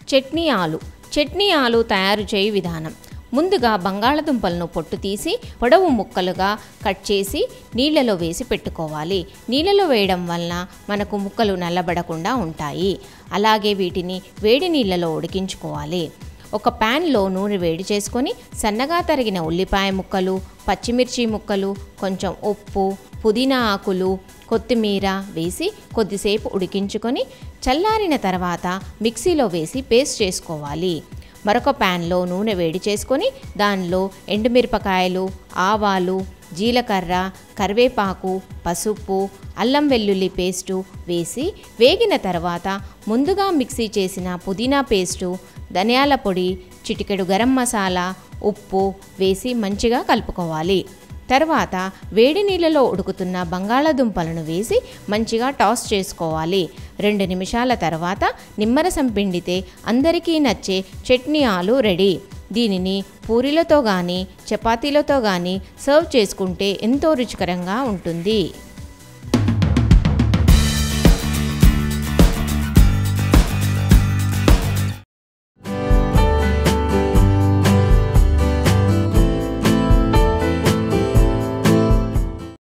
చట్నీ ఆలు చట్నీ ఆలు తయారు చేయు విధానం ముందుగా బంగాళదుంపలను పొట్టు తీసి పొడవు ముక్కలుగా కట్ చేసి నీళ్ళలో వేసి పెట్టుకోవాలి నీళ్ళలో వేయడం వలన మనకు ముక్కలు నల్లబడకుండా ఉంటాయి అలాగే వీటిని వేడి నీళ్ళలో ఉడికించుకోవాలి ఒక ప్యాన్లో నూనె వేడి చేసుకొని సన్నగా తరిగిన ఉల్లిపాయ ముక్కలు పచ్చిమిర్చి ముక్కలు కొంచెం ఉప్పు పుదీనా ఆకులు కొత్తిమీర వేసి కొద్దిసేపు ఉడికించుకొని చల్లారిన తర్వాత మిక్సీలో వేసి పేస్ట్ చేసుకోవాలి మరొక ప్యాన్లో నూనె వేడి చేసుకొని దానిలో ఎండుమిరపకాయలు ఆవాలు జీలకర్ర కరివేపాకు పసుపు అల్లం వెల్లుల్లి పేస్టు వేసి వేగిన తర్వాత ముందుగా మిక్సీ చేసిన పుదీనా పేస్టు ధనియాల పొడి చిటికెడు గరం మసాలా ఉప్పు వేసి మంచిగా కలుపుకోవాలి తర్వాత వేడి నీళ్ళలో ఉడుకుతున్న బంగాళాదుంపలను వేసి మంచిగా టాస్ చేసుకోవాలి రెండు నిమిషాల తర్వాత నిమ్మరసం పిండితే అందరికీ నచ్చే చట్నీ ఆలు రెడీ దీనిని పూరీలతో కానీ చపాతీలతో కానీ సర్వ్ చేసుకుంటే ఎంతో రుచికరంగా ఉంటుంది